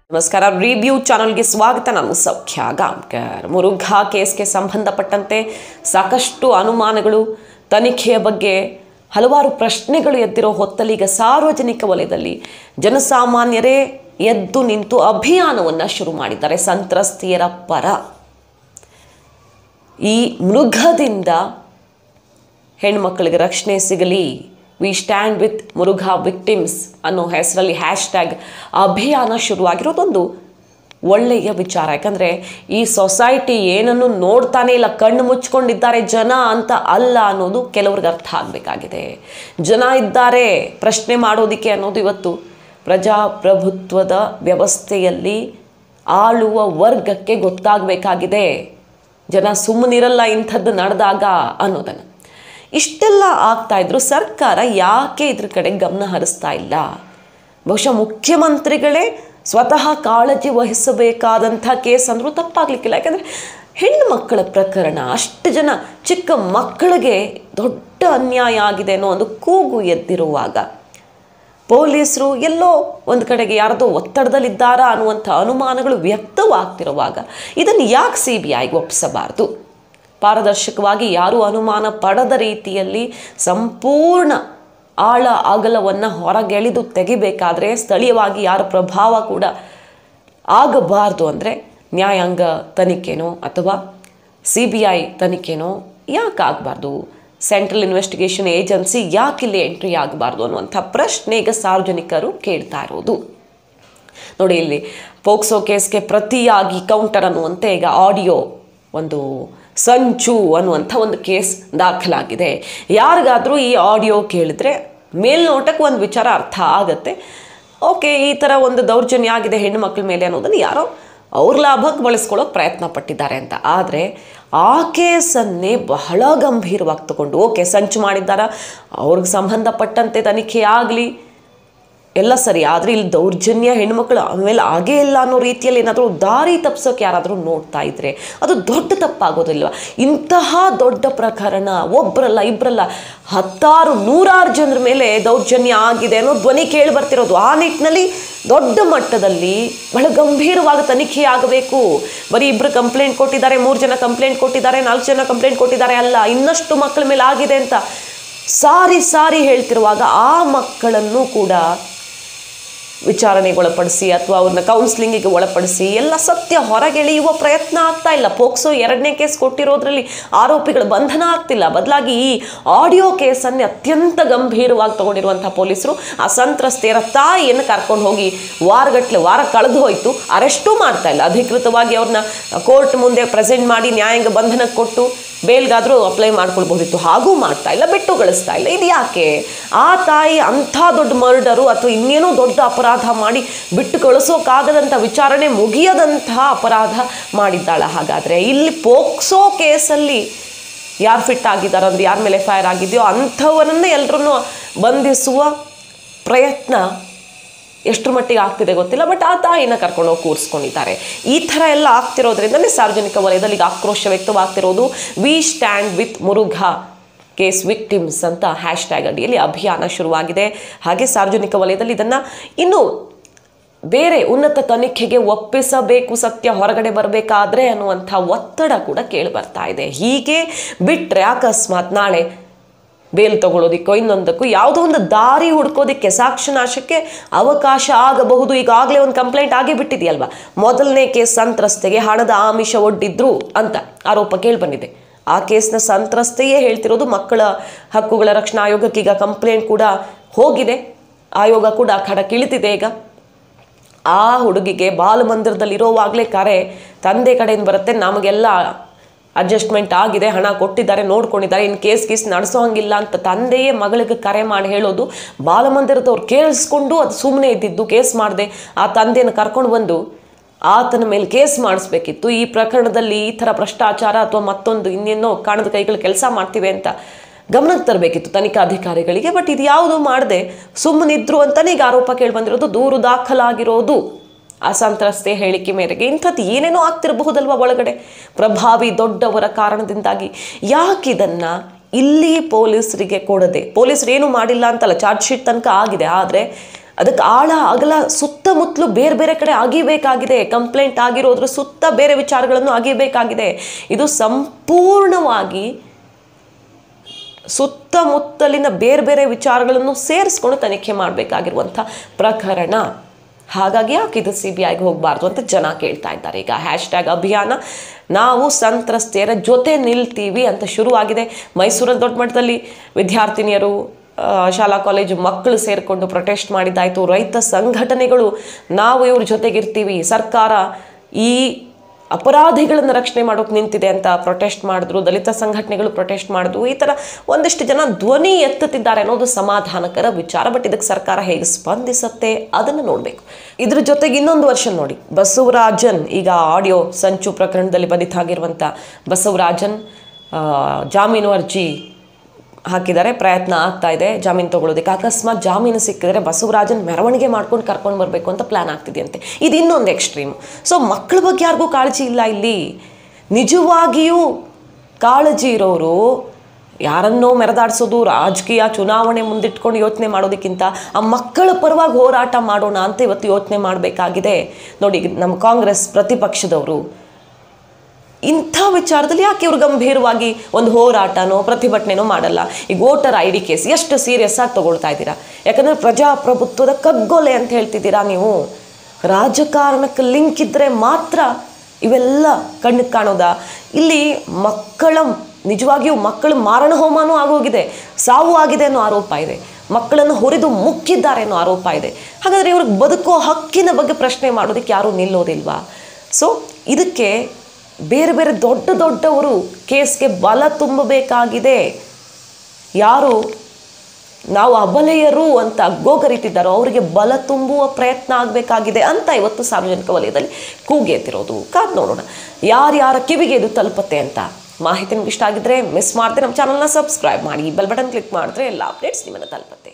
ನಮಸ್ಕಾರ ರಿವ್ಯೂ ಚಾನಲ್ಗೆ ಸ್ವಾಗತ ನಾನು ಸೌಖ್ಯ ಗಾಂವ್ಕರ್ ಮುರುಘಾ ಕೇಸ್ಗೆ ಸಂಬಂಧಪಟ್ಟಂತೆ ಸಾಕಷ್ಟು ಅನುಮಾನಗಳು ತನಿಖೆಯ ಬಗ್ಗೆ ಹಲವಾರು ಪ್ರಶ್ನೆಗಳು ಎದ್ದಿರೋ ಹೊತ್ತಲ್ಲಿ ಈಗ ಸಾರ್ವಜನಿಕ ವಲಯದಲ್ಲಿ ಜನಸಾಮಾನ್ಯರೇ ಎದ್ದು ನಿಂತು ಅಭಿಯಾನವನ್ನು ಶುರು ಮಾಡಿದ್ದಾರೆ ಸಂತ್ರಸ್ತೆಯರ ಪರ ಈ ಮೃಗದಿಂದ ಹೆಣ್ಮಕ್ಳಿಗೆ ರಕ್ಷಣೆ ಸಿಗಲಿ we stand with Muruga victims ಅನ್ನೋ ಹೆಸರಲ್ಲಿ ಹ್ಯಾಶ್ ಟ್ಯಾಗ್ ಅಭಿಯಾನ ಶುರುವಾಗಿರೋದೊಂದು ಒಳ್ಳೆಯ ವಿಚಾರ ಯಾಕಂದರೆ ಈ ಸೊಸೈಟಿ ಏನನ್ನು ನೋಡ್ತಾನೆ ಇಲ್ಲ ಕಣ್ಣು ಮುಚ್ಕೊಂಡಿದ್ದಾರೆ ಜನ ಅಂತ ಅಲ್ಲ ಅನ್ನೋದು ಕೆಲವ್ರಿಗೆ ಅರ್ಥ ಆಗಬೇಕಾಗಿದೆ ಜನ ಇದ್ದಾರೆ ಪ್ರಶ್ನೆ ಮಾಡೋದಕ್ಕೆ ಅನ್ನೋದು ಇವತ್ತು ಪ್ರಜಾಪ್ರಭುತ್ವದ ವ್ಯವಸ್ಥೆಯಲ್ಲಿ ಆಳುವ ವರ್ಗಕ್ಕೆ ಗೊತ್ತಾಗಬೇಕಾಗಿದೆ ಜನ ಸುಮ್ಮನಿರಲ್ಲ ಇಂಥದ್ದು ನಡೆದಾಗ ಅನ್ನೋದನ್ನು ಇಷ್ಟೆಲ್ಲ ಆಗ್ತಾ ಇದ್ರು ಸರ್ಕಾರ ಯಾಕೆ ಇದ್ರ ಕಡೆ ಗಮನ ಹರಿಸ್ತಾ ಇಲ್ಲ ಬಹುಶಃ ಮುಖ್ಯಮಂತ್ರಿಗಳೇ ಸ್ವತಃ ಕಾಳಜಿ ವಹಿಸಬೇಕಾದಂಥ ಕೇಸ್ ಅಂದರೂ ತಪ್ಪಾಗಲಿಕ್ಕಿಲ್ಲ ಯಾಕಂದರೆ ಹೆಣ್ಣು ಮಕ್ಕಳ ಪ್ರಕರಣ ಅಷ್ಟು ಜನ ಚಿಕ್ಕ ಮಕ್ಕಳಿಗೆ ದೊಡ್ಡ ಅನ್ಯಾಯ ಆಗಿದೆ ಅನ್ನೋ ಒಂದು ಕೂಗು ಎದ್ದಿರುವಾಗ ಪೊಲೀಸರು ಎಲ್ಲೋ ಒಂದು ಕಡೆಗೆ ಯಾರದೋ ಒತ್ತಡದಲ್ಲಿದ್ದಾರಾ ಅನ್ನುವಂಥ ಅನುಮಾನಗಳು ವ್ಯಕ್ತವಾಗ್ತಿರುವಾಗ ಇದನ್ನು ಯಾಕೆ ಸಿ ಬಿ ಐಗೆ ಒಪ್ಪಿಸಬಾರ್ದು ಪಾರದರ್ಶಕವಾಗಿ ಯಾರೂ ಅನುಮಾನ ಪಡದ ರೀತಿಯಲ್ಲಿ ಸಂಪೂರ್ಣ ಆಳ ಅಗಲವನ್ನು ಹೊರಗೆಳೆದು ತೆಗಿಬೇಕಾದ್ರೆ ಸ್ಥಳೀಯವಾಗಿ ಯಾರ ಪ್ರಭಾವ ಕೂಡ ಆಗಬಾರ್ದು ಅಂದರೆ ನ್ಯಾಯಾಂಗ ತನಿಖೆನೋ ಅಥವಾ ಸಿ ಬಿ ಐ ತನಿಖೆನೋ ಯಾಕೆ ಆಗಬಾರ್ದು ಸೆಂಟ್ರಲ್ ಇನ್ವೆಸ್ಟಿಗೇಷನ್ ಏಜೆನ್ಸಿ ಯಾಕೆ ಇಲ್ಲಿ ಎಂಟ್ರಿ ಆಗಬಾರ್ದು ಅನ್ನುವಂಥ ಪ್ರಶ್ನೆ ಈಗ ಸಾರ್ವಜನಿಕರು ಕೇಳ್ತಾ ಇರೋದು ನೋಡಿ ಇಲ್ಲಿ ಪೋಕ್ಸೋ ಕೇಸ್ಗೆ ಪ್ರತಿಯಾಗಿ ಕೌಂಟರ್ ಅನ್ನುವಂತೆ ಈಗ ಆಡಿಯೋ ಒಂದು ಸಂಚು ಅನ್ನುವಂಥ ಒಂದು ಕೇಸ್ ದಾಖಲಾಗಿದೆ ಯಾರಿಗಾದರೂ ಈ ಆಡಿಯೋ ಕೇಳಿದ್ರೆ ಮೇಲ್ನೋಟಕ್ಕೆ ಒಂದು ವಿಚಾರ ಅರ್ಥ ಆಗತ್ತೆ ಓಕೆ ಈ ಥರ ಒಂದು ದೌರ್ಜನ್ಯ ಆಗಿದೆ ಹೆಣ್ಣು ಮಕ್ಕಳ ಮೇಲೆ ಅನ್ನೋದನ್ನು ಯಾರೋ ಅವ್ರ ಲಾಭಕ್ಕೆ ಬಳಸ್ಕೊಳ್ಳೋಕೆ ಪ್ರಯತ್ನ ಪಟ್ಟಿದ್ದಾರೆ ಅಂತ ಆದರೆ ಆ ಕೇಸನ್ನೇ ಬಹಳ ಗಂಭೀರವಾಗಿ ತಗೊಂಡು ಓಕೆ ಸಂಚು ಮಾಡಿದ್ದಾರ ಅವ್ರಿಗೆ ಸಂಬಂಧಪಟ್ಟಂತೆ ತನಿಖೆ ಆಗಲಿ ಎಲ್ಲ ಸರಿ ಆದರೆ ಇಲ್ಲಿ ದೌರ್ಜನ್ಯ ಹೆಣ್ಮಕ್ಳು ಆಮೇಲೆ ಆಗೇ ಇಲ್ಲ ಅನ್ನೋ ರೀತಿಯಲ್ಲಿ ಏನಾದರೂ ದಾರಿ ತಪ್ಪಿಸೋಕೆ ಯಾರಾದರೂ ನೋಡ್ತಾ ಇದ್ರೆ ಅದು ದೊಡ್ಡ ತಪ್ಪಾಗೋದಿಲ್ವ ಇಂತಹ ದೊಡ್ಡ ಪ್ರಕರಣ ಒಬ್ಬರಲ್ಲ ಇಬ್ಬರಲ್ಲ ಹತ್ತಾರು ನೂರಾರು ಜನರ ಮೇಲೆ ದೌರ್ಜನ್ಯ ಆಗಿದೆ ಅನ್ನೋ ಧ್ವನಿ ಕೇಳಿ ಬರ್ತಿರೋದು ಆ ನಿಟ್ಟಿನಲ್ಲಿ ದೊಡ್ಡ ಮಟ್ಟದಲ್ಲಿ ಬಹಳ ಗಂಭೀರವಾಗಿ ತನಿಖೆ ಆಗಬೇಕು ಬರೀ ಇಬ್ಬರು ಕಂಪ್ಲೇಂಟ್ ಕೊಟ್ಟಿದ್ದಾರೆ ಮೂರು ಜನ ಕಂಪ್ಲೇಂಟ್ ಕೊಟ್ಟಿದ್ದಾರೆ ನಾಲ್ಕು ಜನ ಕಂಪ್ಲೇಂಟ್ ಕೊಟ್ಟಿದ್ದಾರೆ ಅಲ್ಲ ಇನ್ನಷ್ಟು ಮಕ್ಕಳ ಮೇಲೆ ಆಗಿದೆ ಅಂತ ಸಾರಿ ಸಾರಿ ಹೇಳ್ತಿರುವಾಗ ಆ ಮಕ್ಕಳನ್ನು ಕೂಡ ವಿಚಾರಣೆಗೆ ಒಳಪಡಿಸಿ ಅಥವಾ ಅವ್ರನ್ನ ಕೌನ್ಸ್ಲಿಂಗಿಗೆ ಒಳಪಡಿಸಿ ಎಲ್ಲ ಸತ್ಯ ಹೊರಗೆಳೆಯುವ ಪ್ರಯತ್ನ ಆಗ್ತಾ ಇಲ್ಲ ಪೋಕ್ಸೋ ಎರಡನೇ ಕೇಸ್ ಕೊಟ್ಟಿರೋದ್ರಲ್ಲಿ ಆರೋಪಿಗಳ ಬಂಧನ ಆಗ್ತಿಲ್ಲ ಬದಲಾಗಿ ಈ ಆಡಿಯೋ ಕೇಸನ್ನೇ ಅತ್ಯಂತ ಗಂಭೀರವಾಗಿ ತಗೊಂಡಿರುವಂಥ ಪೊಲೀಸರು ಆ ಸಂತ್ರಸ್ತೆಯರ ತಾಯಿಯನ್ನು ಕರ್ಕೊಂಡು ಹೋಗಿ ವಾರಗಟ್ಟಲೆ ವಾರ ಕಳೆದು ಹೋಯಿತು ಅರೆಸ್ಟೂ ಮಾಡ್ತಾ ಇಲ್ಲ ಅಧಿಕೃತವಾಗಿ ಅವ್ರನ್ನ ಕೋರ್ಟ್ ಮುಂದೆ ಪ್ರೆಸೆಂಟ್ ಮಾಡಿ ನ್ಯಾಯಾಂಗ ಬಂಧನಕ್ಕೆ ಕೊಟ್ಟು ಬೇಲ್ಗಾದರೂ ಅಪ್ಲೈ ಮಾಡ್ಕೊಳ್ಬೋದಿತ್ತು ಹಾಗೂ ಮಾಡ್ತಾ ಇಲ್ಲ ಬಿಟ್ಟು ಗಳಿಸ್ತಾ ಇಲ್ಲ ಇದು ಯಾಕೆ ಆ ತಾಯಿ ಅಂಥ ದೊಡ್ಡ ಮರ್ಡರು ಅಥವಾ ಇನ್ನೇನೋ ದೊಡ್ಡ ಅಪರಾಧ ಮಾಡಿ ಬಿಟ್ಟು ಕಳಿಸೋಕ್ಕಾಗದಂಥ ವಿಚಾರಣೆ ಮುಗಿಯದಂತಹ ಅಪರಾಧ ಮಾಡಿದ್ದಾಳ ಹಾಗಾದರೆ ಇಲ್ಲಿ ಪೋಕ್ಸೋ ಕೇಸಲ್ಲಿ ಯಾರು ಫಿಟ್ ಆಗಿದ್ದಾರೆ ಅಂದ್ರೆ ಯಾರ ಮೇಲೆ ಫೈರ್ ಆಗಿದೆಯೋ ಅಂಥವರನ್ನೇ ಎಲ್ಲರನ್ನೂ ಬಂಧಿಸುವ ಪ್ರಯತ್ನ ಎಷ್ಟರ ಮಟ್ಟಿಗೆ ಆಗ್ತಿದೆ ಗೊತ್ತಿಲ್ಲ ಬಟ್ ಆ ತಾಯಿನ ಕರ್ಕೊಂಡು ಹೋಗಿ ಕೂರಿಸ್ಕೊಂಡಿದ್ದಾರೆ ಈ ಥರ ಎಲ್ಲ ಆಗ್ತಿರೋದ್ರಿಂದಲೇ ಸಾರ್ವಜನಿಕ ವಲಯದಲ್ಲಿ ಈಗ ಆಕ್ರೋಶ ವ್ಯಕ್ತವಾಗ್ತಿರೋದು we stand with Muruga case victims ಅಂತ ಹ್ಯಾಶ್ ಟ್ಯಾಗ್ ಅಡಿಯಲ್ಲಿ ಅಭಿಯಾನ ಶುರುವಾಗಿದೆ ಹಾಗೆ ಸಾರ್ವಜನಿಕ ವಲಯದಲ್ಲಿ ಇದನ್ನು ಇನ್ನೂ ಬೇರೆ ಉನ್ನತ ತನಿಖೆಗೆ ಒಪ್ಪಿಸಬೇಕು ಸತ್ಯ ಹೊರಗಡೆ ಬರಬೇಕಾದ್ರೆ ಅನ್ನುವಂಥ ಒತ್ತಡ ಕೂಡ ಕೇಳಿ ಬರ್ತಾ ಇದೆ ಹೀಗೆ ಬಿಟ್ಟರೆ ಅಕಸ್ಮಾತ್ ನಾಳೆ ಬೇಲ್ ತಗೊಳ್ಳೋದಿಕ್ಕೋ ಇನ್ನೊಂದಕ್ಕೂ ಯಾವುದೋ ಒಂದು ದಾರಿ ಹುಡ್ಕೋದಿಕ್ಕೆ ಸಾಕ್ಷಿನಾಶಕ್ಕೆ ಅವಕಾಶ ಆಗಬಹುದು ಈಗಾಗಲೇ ಒಂದು ಕಂಪ್ಲೇಂಟ್ ಆಗೇ ಬಿಟ್ಟಿದೆಯಲ್ವಾ ಮೊದಲನೇ ಕೇಸ್ ಸಂತ್ರಸ್ತೆಗೆ ಹಣದ ಆಮಿಷ ಒಡ್ಡಿದ್ರು ಅಂತ ಆರೋಪ ಕೇಳಿಬಂದಿದೆ ಆ ಕೇಸ್ನ ಸಂತ್ರಸ್ತೆಯೇ ಹೇಳ್ತಿರೋದು ಮಕ್ಕಳ ಹಕ್ಕುಗಳ ರಕ್ಷಣಾ ಆಯೋಗಕ್ಕೆ ಈಗ ಕಂಪ್ಲೇಂಟ್ ಕೂಡ ಹೋಗಿದೆ ಆಯೋಗ ಕೂಡ ಕಡಕಿಳಿತಿದೆ ಈಗ ಆ ಹುಡುಗಿಗೆ ಬಾಲಮಂದಿರದಲ್ಲಿರೋವಾಗಲೇ ಕರೆ ತಂದೆ ಕಡೆಯಿಂದ ಬರುತ್ತೆ ನಮಗೆಲ್ಲ ಅಡ್ಜಸ್ಟ್ಮೆಂಟ್ ಆಗಿದೆ ಹಣ ಕೊಟ್ಟಿದ್ದಾರೆ ನೋಡ್ಕೊಂಡಿದ್ದಾರೆ ಇನ್ನು ಕೇಸ್ ಗೀಸ್ ನಡೆಸೋ ಹಂಗಿಲ್ಲ ಅಂತ ತಂದೆಯೇ ಮಗಳಿಗೆ ಕರೆ ಮಾಡಿ ಹೇಳೋದು ಬಾಲಮಂದಿರದವ್ರು ಕೇಳಿಸ್ಕೊಂಡು ಅದು ಸುಮ್ಮನೆ ಇದ್ದಿದ್ದು ಕೇಸ್ ಮಾಡಿದೆ ಆ ತಂದೆಯನ್ನು ಕರ್ಕೊಂಡು ಬಂದು ಆತನ ಮೇಲೆ ಕೇಸ್ ಮಾಡಿಸ್ಬೇಕಿತ್ತು ಈ ಪ್ರಕರಣದಲ್ಲಿ ಈ ಥರ ಭ್ರಷ್ಟಾಚಾರ ಅಥವಾ ಮತ್ತೊಂದು ಇನ್ನೇನೋ ಕಾಣದ ಕೈಗಳು ಕೆಲಸ ಮಾಡ್ತಿವೆ ಅಂತ ಗಮನಕ್ಕೆ ತರಬೇಕಿತ್ತು ತನಿಖಾಧಿಕಾರಿಗಳಿಗೆ ಬಟ್ ಇದು ಯಾವುದು ಮಾಡದೆ ಸುಮ್ಮನಿದ್ರು ಅಂತಲೇ ಈಗ ಆರೋಪ ಕೇಳಿ ಬಂದಿರೋದು ದೂರು ದಾಖಲಾಗಿರೋದು ಅಸಂತ್ರಸ್ತೆ ಹೇಳಿಕೆ ಮೇರೆಗೆ ಇಂಥದ್ದು ಏನೇನೋ ಆಗ್ತಿರಬಹುದಲ್ವ ಒಳಗಡೆ ಪ್ರಭಾವಿ ದೊಡ್ಡವರ ಕಾರಣದಿಂದಾಗಿ ಯಾಕಿದನ್ನು ಇಲ್ಲಿ ಪೊಲೀಸರಿಗೆ ಕೊಡದೆ ಪೊಲೀಸರು ಏನು ಮಾಡಿಲ್ಲ ಅಂತಲ್ಲ ಚಾರ್ಜ್ ಶೀಟ್ ತನಕ ಆಗಿದೆ ಆದರೆ ಅದಕ್ಕೆ ಆಳ ಅಗಲ ಸುತ್ತಮುತ್ತಲು ಬೇರೆ ಬೇರೆ ಕಡೆ ಅಗಿಬೇಕಾಗಿದೆ ಕಂಪ್ಲೇಂಟ್ ಆಗಿರೋದ್ರ ಸುತ್ತ ಬೇರೆ ವಿಚಾರಗಳನ್ನು ಅಗಿಬೇಕಾಗಿದೆ ಇದು ಸಂಪೂರ್ಣವಾಗಿ ಸುತ್ತಮುತ್ತಲಿನ ಬೇರೆ ಬೇರೆ ವಿಚಾರಗಳನ್ನು ಸೇರಿಸ್ಕೊಂಡು ತನಿಖೆ ಮಾಡಬೇಕಾಗಿರುವಂಥ ಪ್ರಕರಣ ಹಾಗಾಗಿ ಯಾಕೆ ಇದು ಸಿ ಬಿ ಐಗೆ ಹೋಗಬಾರ್ದು ಅಂತ ಜನ ಕೇಳ್ತಾ ಇದ್ದಾರೆ ಈಗ ಹ್ಯಾಶ್ ಟ್ಯಾಗ್ ಅಭಿಯಾನ ನಾವು ಸಂತ್ರಸ್ತೆಯರ ಜೊತೆ ನಿಲ್ತೀವಿ ಅಂತ ಶುರುವಾಗಿದೆ ಮೈಸೂರಲ್ಲಿ ದೊಡ್ಡ ಮಟ್ಟದಲ್ಲಿ ವಿದ್ಯಾರ್ಥಿನಿಯರು ಆ, ಶಾಲಾ ಕಾಲೇಜು ಮಕ್ಕಳು ಸೇರಿಕೊಂಡು ಪ್ರೊಟೆಸ್ಟ್ ಮಾಡಿದ್ದಾಯಿತು ರೈತ ಸಂಘಟನೆಗಳು ನಾವು ಇವ್ರ ಜೊತೆಗಿರ್ತೀವಿ ಸರ್ಕಾರ ಈ ಅಪರಾಧಿಗಳನ್ನು ರಕ್ಷಣೆ ಮಾಡೋಕೆ ನಿಂತಿದೆ ಅಂತ ಪ್ರೊಟೆಸ್ಟ್ ಮಾಡಿದ್ರು ದಲಿತ ಸಂಘಟನೆಗಳು ಪ್ರೊಟೆಸ್ಟ್ ಮಾಡಿದ್ರು ಈ ಥರ ಒಂದಿಷ್ಟು ಜನ ಧ್ವನಿ ಎತ್ತುತ್ತಿದ್ದಾರೆ ಅನ್ನೋದು ಸಮಾಧಾನಕರ ವಿಚಾರ ಬಟ್ ಇದಕ್ಕೆ ಸರ್ಕಾರ ಹೇಗೆ ಸ್ಪಂದಿಸುತ್ತೆ ಅದನ್ನು ನೋಡಬೇಕು ಇದ್ರ ಜೊತೆಗೆ ಇನ್ನೊಂದು ವರ್ಷ ನೋಡಿ ಬಸವರಾಜನ್ ಈಗ ಆಡಿಯೋ ಸಂಚು ಪ್ರಕರಣದಲ್ಲಿ ಬಂದಿತ್ತಾಗಿರುವಂಥ ಬಸವರಾಜನ್ ಆ, ಜಾಮೀನು ಅರ್ಜಿ ಹಾಕಿದ್ದಾರೆ ಪ್ರಯತ್ನ ಆಗ್ತಾ ಇದೆ ಜಾಮೀನು ತಗೊಳ್ಳೋದಕ್ಕೆ ಅಕಸ್ಮಾತ್ ಜಾಮೀನು ಸಿಕ್ಕಿದ್ರೆ ಬಸವರಾಜನ್ ಮೆರವಣಿಗೆ ಮಾಡ್ಕೊಂಡು ಕರ್ಕೊಂಡು ಬರಬೇಕು ಅಂತ ಪ್ಲ್ಯಾನ್ ಆಗ್ತಿದೆಯಂತೆ ಇದು ಇನ್ನೊಂದು ಎಕ್ಸ್ಟ್ರೀಮ್ ಸೊ ಮಕ್ಕಳ ಬಗ್ಗೆ ಯಾರಿಗೂ ಕಾಳಜಿ ಇಲ್ಲ ಇಲ್ಲಿ ನಿಜವಾಗಿಯೂ ಕಾಳಜಿ ಇರೋರು ಯಾರನ್ನೋ ಮೆರೆದಾಡಿಸೋದು ರಾಜಕೀಯ ಚುನಾವಣೆ ಮುಂದಿಟ್ಕೊಂಡು ಯೋಚನೆ ಮಾಡೋದಕ್ಕಿಂತ ಆ ಮಕ್ಕಳ ಪರವಾಗಿ ಹೋರಾಟ ಮಾಡೋಣ ಅಂತ ಇವತ್ತು ಯೋಚನೆ ಮಾಡಬೇಕಾಗಿದೆ ನೋಡಿ ನಮ್ಮ ಕಾಂಗ್ರೆಸ್ ಪ್ರತಿಪಕ್ಷದವರು ಇಂಥ ವಿಚಾರದಲ್ಲಿ ಯಾಕೆ ಇವರು ಗಂಭೀರವಾಗಿ ಒಂದು ಹೋರಾಟನೋ ಪ್ರತಿಭಟನೆನೋ ಮಾಡಲ್ಲ ಈಗ ವೋಟರ್ ಐ ಡಿ ಕೇಸ್ ಎಷ್ಟು ಸೀರಿಯಸ್ ಆಗಿ ತಗೊಳ್ತಾ ಇದ್ದೀರಾ ಯಾಕಂದರೆ ಪ್ರಜಾಪ್ರಭುತ್ವದ ಕಗ್ಗೊಲೆ ಅಂತ ಹೇಳ್ತಿದ್ದೀರಾ ನೀವು ರಾಜಕಾರಣಕ್ಕೆ ಲಿಂಕ್ ಇದ್ದರೆ ಮಾತ್ರ ಇವೆಲ್ಲ ಕಣ್ಣಿಗೆ ಕಾಣೋದಾ ಇಲ್ಲಿ ಮಕ್ಕಳ ನಿಜವಾಗಿಯೂ ಮಕ್ಕಳ ಮಾರಣ ಹೋಮನೂ ಆಗೋಗಿದೆ ಸಾವು ಆಗಿದೆ ಅನ್ನೋ ಆರೋಪ ಇದೆ ಮಕ್ಕಳನ್ನು ಹುರಿದು ಮುಕ್ಕಿದ್ದಾರೆ ಅನ್ನೋ ಆರೋಪ ಇದೆ ಹಾಗಾದರೆ ಇವ್ರಿಗೆ ಬದುಕೋ ಹಕ್ಕಿನ ಬಗ್ಗೆ ಪ್ರಶ್ನೆ ಮಾಡೋದಕ್ಕೆ ಯಾರೂ ನಿಲ್ಲೋದಿಲ್ವಾ ಸೊ ಇದಕ್ಕೆ ಬೇರೆ ಬೇರೆ ದೊಡ್ಡ ದೊಡ್ಡವರು ಕೇಸ್ಗೆ ಬಲ ತುಂಬಬೇಕಾಗಿದೆ ಯಾರು ನಾವು ಅಬಲೆಯರು ಅಂತ ಗೋಗರಿತಿದ್ದಾರೋ ಅವರಿಗೆ ಬಲ ತುಂಬುವ ಪ್ರಯತ್ನ ಆಗಬೇಕಾಗಿದೆ ಅಂತ ಇವತ್ತು ಸಾರ್ವಜನಿಕ ವಲಯದಲ್ಲಿ ಕೂಗೆತ್ತಿರೋದು ಕಾದ್ ನೋಡೋಣ ಯಾರ್ಯಾರ ಕಿವಿಗೆ ಇದು ತಲುಪತ್ತೆ ಅಂತ ಮಾಹಿತಿ ನಿಮ್ಗೆ ಇಷ್ಟ ಆಗಿದ್ರೆ ಮಿಸ್ ಮಾಡದೆ ನಮ್ಮ ಚಾನಲ್ನ ಸಬ್ಸ್ಕ್ರೈಬ್ ಮಾಡಿ ಬೆಲ್ ಬಟನ್ ಕ್ಲಿಕ್ ಮಾಡಿದ್ರೆ ಎಲ್ಲ ಅಪ್ಡೇಟ್ಸ್ ನಿಮ್ಮನ್ನು ತಲುಪತ್ತೆ